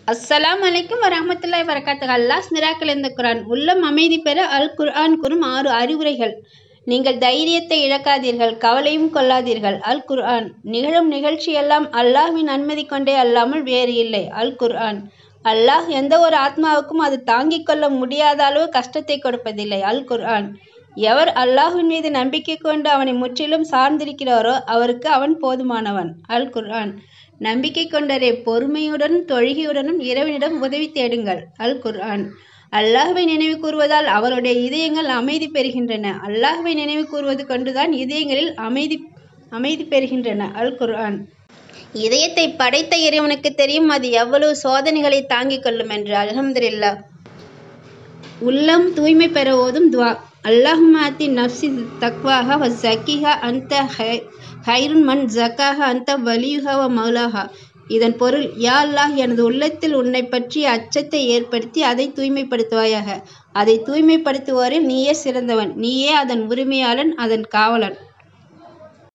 அஸ்ஸலாம் அலைக்கும் வரஹ்மத்துல்லாஹி வரகாத்துஹ் அல்லாஹ் மிராக்கிள் இந்த குரான் உள்ளம் அமைதி பெற அல் குர்ஆன் கூறும் ஆறு அறிவுரைகள் நீங்கள் தைரியத்தை இழக்காதீர்கள் கவலையும் கொள்ளாதீர்கள் அல் குர்ஆன் நிகழும் நிகழ்ச்சியெல்லாம் அல்லாஹ்வின் அனுமதி கொண்டே அல்லாமல் வேறு இல்லை அல் குர்ஆன் அல்லாஹ் எந்த ஒரு ஆத்மாவுக்கும் அது தாங்கிக் கொள்ள முடியாத அளவு கஷ்டத்தை கொடுப்பதில்லை அல் குர்ஆன் எவர் அல்லாஹ்வின் மீது நம்பிக்கை கொண்டு அவனை முற்றிலும் சார்ந்திருக்கிறாரோ அவருக்கு அவன் போதுமானவன் அல் குர்ஆன் நம்பிக்கை கொண்டரே பொறுமையுடனும் தொழுகையுடனும் இறைவனிடம் உதவி தேடுங்கள் அல் குர்ஆன் அல்லாஹ்வை நினைவு கூறுவதால் அவருடைய இதயங்கள் அமைதி பெறுகின்றன அல்லாஹ்வை நினைவு கூறுவது கொண்டுதான் இதயங்களில் அமைதி அமைதி பெறுகின்றன அல் குர்ஆன் இதயத்தை படைத்த இறைவனுக்கு தெரியும் அது எவ்வளவு சோதனைகளை தாங்கிக் கொள்ளும் என்று அல்ஹம்துலில்லா உள்ளம் தூய்மை பெற ஓதும் துவா அல்லாஹுமாத்தி நப்சி தக்வாஹா வ ஜக்கிஹா அந்த ஹைருன் மன் ஜக்காஹா அந்த வலியுஹா வ மௌலாஹா இதன் பொருள் யா அல்லாஹ் எனது உள்ளத்தில் உன்னை பற்றிய அச்சத்தை ஏற்படுத்தி அதை தூய்மைப்படுத்துவாயாக அதை தூய்மைப்படுத்துவோரில் நீயே சிறந்தவன் நீயே அதன் உரிமையாளன் அதன் காவலன்